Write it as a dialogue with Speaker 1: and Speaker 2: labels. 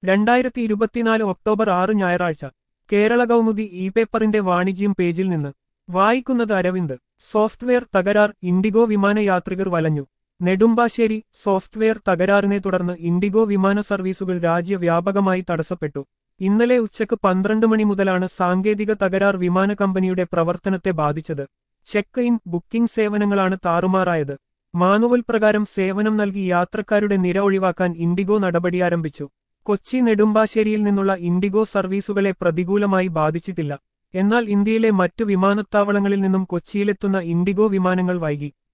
Speaker 1: രണ്ടായിരത്തി ഇരുപത്തിനാല് ഒക്ടോബർ ആറ് ഞായറാഴ്ച കേരള കൗമുദി ഇ പേപ്പറിന്റെ വാണിജ്യം പേജിൽ നിന്ന് വായിക്കുന്നത് അരവിന്ദ് സോഫ്റ്റ്വെയർ തകരാർ ഇൻഡിഗോ വിമാനയാത്രികർ വലഞ്ഞു നെടുമ്പാശ്ശേരി സോഫ്റ്റ്വെയർ തകരാറിനെ തുടർന്ന് ഇൻഡിഗോ വിമാന സർവീസുകൾ രാജ്യവ്യാപകമായി തടസ്സപ്പെട്ടു ഇന്നലെ ഉച്ചയ്ക്ക് പന്ത്രണ്ട് മണി മുതലാണ് സാങ്കേതിക തകരാർ വിമാന കമ്പനിയുടെ പ്രവർത്തനത്തെ ബാധിച്ചത് ചെക്ക് ഇൻ ബുക്കിംഗ് സേവനങ്ങളാണ് താറുമാറായത് മാനുവൽ പ്രകാരം സേവനം നൽകി യാത്രക്കാരുടെ നിര ഒഴിവാക്കാൻ ഇൻഡിഗോ നടപടി ആരംഭിച്ചു കൊച്ചി നെടുമ്പാശ്ശേരിയിൽ നിന്നുള്ള ഇൻഡിഗോ സർവീസുകളെ പ്രതികൂലമായി ബാധിച്ചിട്ടില്ല എന്നാൽ ഇന്ത്യയിലെ മറ്റു വിമാനത്താവളങ്ങളിൽ നിന്നും കൊച്ചിയിലെത്തുന്ന ഇൻഡിഗോ വിമാനങ്ങൾ വൈകി